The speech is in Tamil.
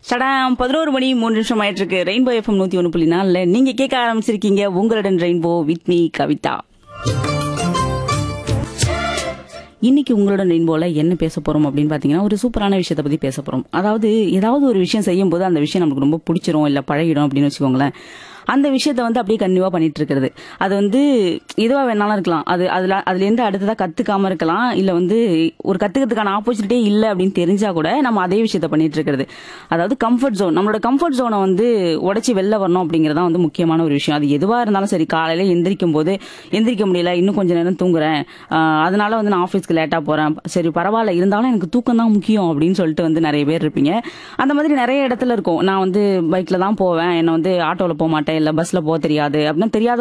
சடாம் பதினோரு மணி மூணு நிமிஷம் ஆயிட்டு இருக்கு ரெயின்போ எஃப்எம் நூத்தி ஒன்று புள்ளி நாலுல நீங்க கேட்க ஆரம்பிச்சிருக்கீங்க உங்களுடன் ரெயின்போ வித் மீ கவிதா இன்னைக்கு உங்களுடன் ரெயின்போல என்ன பேச போறோம் அப்படின்னு பாத்தீங்கன்னா ஒரு சூப்பரான விஷயத்தை பத்தி பேச போறோம் அதாவது ஏதாவது ஒரு விஷயம் செய்யும் போது அந்த விஷயம் நமக்கு ரொம்ப பிடிச்சிரும் இல்ல பழகிடும் அப்படின்னு வச்சுக்கோங்களேன் அந்த விஷயத்த வந்து அப்படியே கன்னியூவா பண்ணிட்டு இருக்கிறது அது வந்து எதுவா வேணாலும் இருக்கலாம் அது அதுல அதுல இருந்து அடுத்ததா கத்துக்காம இருக்கலாம் இல்ல வந்து ஒரு கத்துக்கிறதுக்கான ஆப்பர்ச்சுனிட்டியே இல்லை அப்படின்னு தெரிஞ்சா கூட நம்ம அதே விஷயத்த பண்ணிட்டு இருக்கிறது அதாவது கம்ஃபர்ட் ஜோன் நம்மளோட கம்ஃபர்ட் ஜோனை வந்து உடைச்சி வெளில வரணும் அப்படிங்கறதா வந்து முக்கியமான ஒரு விஷயம் அது எதுவா இருந்தாலும் சரி காலையில எந்திரிக்கும் போது எந்திரிக்க முடியல இன்னும் கொஞ்ச நேரம் தூங்குறேன் ஆஹ் அதனால வந்து நான் ஆஃபீஸ்க்கு லேட்டா போறேன் சரி பரவாயில்ல இருந்தாலும் எனக்கு தூக்கம் தான் முக்கியம் அப்படின்னு சொல்லிட்டு வந்து நிறைய பேர் இருப்பீங்க அந்த மாதிரி நிறைய இடத்துல இருக்கும் நான் வந்து பைக்ல தான் போவேன் என்ன வந்து ஆட்டோல போக மாட்டேன் இல்ல பஸ்ல போக தெரியாது அப்படின்னு தெரியாத